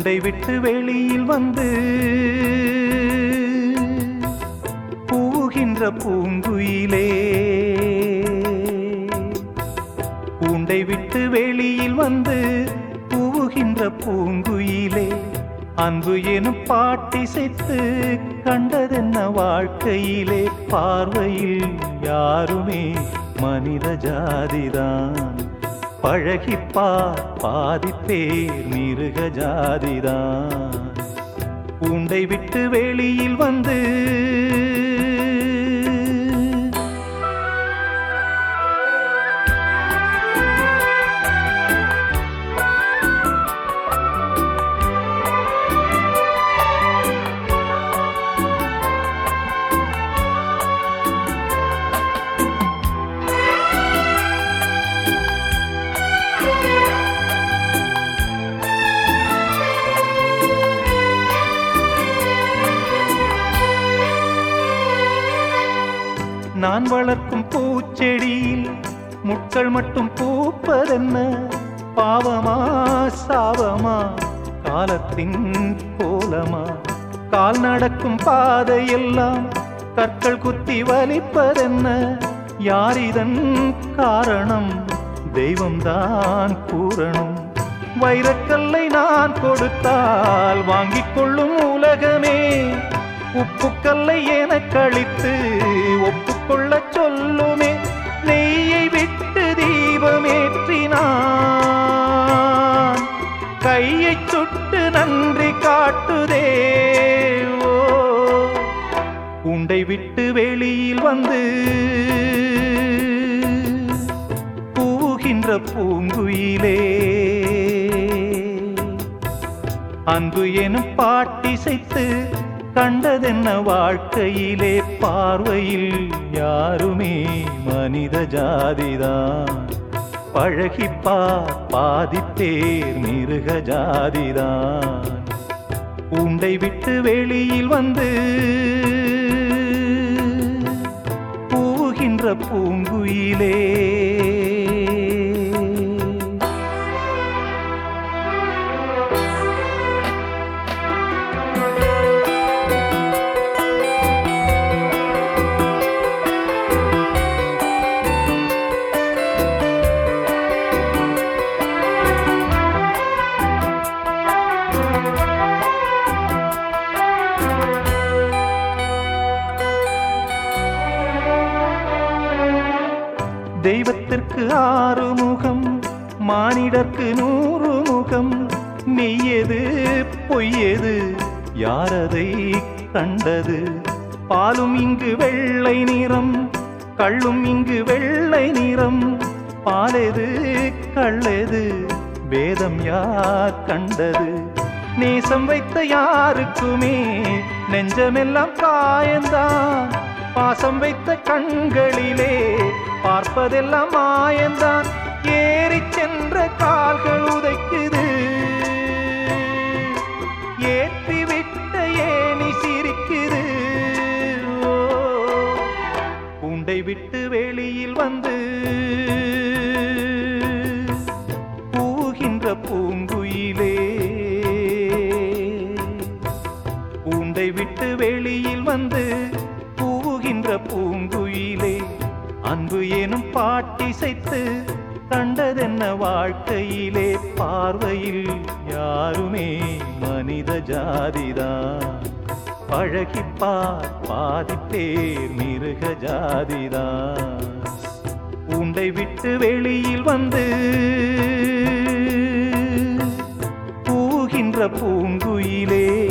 கூண்டை விட்டு வெளியில் வந்து பூகின்ற பூங்குயிலே கூண்டை விட்டு வெளியில் வந்து பூகின்ற பூங்குயிலே அன்பு எனும் பாட்டிசைத்து கண்டதென்ன வாழ்க்கையிலே பார்வையில் யாருமே மனித ஜாதிதான் பழகிப்பார் பாதிப்பேர் மிருக ஜாதிதான் பூண்டை விட்டு வெளியில் வந்து நான் வளர்க்கும் பூச்செடியில் முட்கள் மட்டும் பூப்பதென்ன பாவமா சாவமா காலத்தின் கோலமா கால் நடக்கும் பாதையெல்லாம் கற்கள் குத்தி வலிப்பதென்ன யார் இதன் காரணம் தெய்வம்தான் கூறணும் வைரக்கல்லை நான் கொடுத்தால் வாங்கிக் கொள்ளும் உலகமே உப்புக்கல்லை என கழித்து ஒப்புக்கொள்ள சொல்லுமே நெய்யை விட்டு தீபமேற்றினான் கையை சுட்டு நன்றி காட்டுதே ஓ உண்டை விட்டு வெளியில் வந்து பூகின்ற பூங்குயிலே அன்பு எனும் பாட்டிசைத்து கண்டதென்ன வாழ்க்கையிலே பார்வையில் யாருமே மனித ஜாதிதான் பழகிப்பா பாதிப்பேர் மிருக ஜாதிதான் உண்டை விட்டு வெளியில் வந்து பூகின்ற பூங்குயிலே தெய்வத்திற்கு ஆறு முகம் மானிடர்க்கு நூறு முகம் மெய்யது பொய்யது யாரதை கண்டது பாலும் இங்கு வெள்ளை நிறம் கள்ளும் இங்கு வெள்ளை நிறம் பாலெது கள்ளெது வேதம் யார் கண்டது நேசம் வைத்த யாருக்குமே நெஞ்சமெல்லாம் காயந்தான் பாசம் வைத்த கண்களிலே பார்ப்பதெல்லாம் மாயந்தான் ஏறி சென்ற கால்கள் உதைக்குது ஏற்றி விட்ட ஏனி சிரிக்குது ஓ, பூண்டை விட்டு வெளியில் வந்து பூகின்ற பூங்குயிலே பூண்டை விட்டு வெளியில் வந்து பூகின்ற பூங்குயிலே அன்பு எனும் பாட்டிசைத்து கண்டதென்ன வாழ்க்கையிலே பார்வையில் யாருமே மனித ஜாதிதான் பழகிப்பார் பாதிப்பேர் மிருக ஜாதிதான் உண்டை விட்டு வெளியில் வந்து பூகின்ற பூங்குயிலே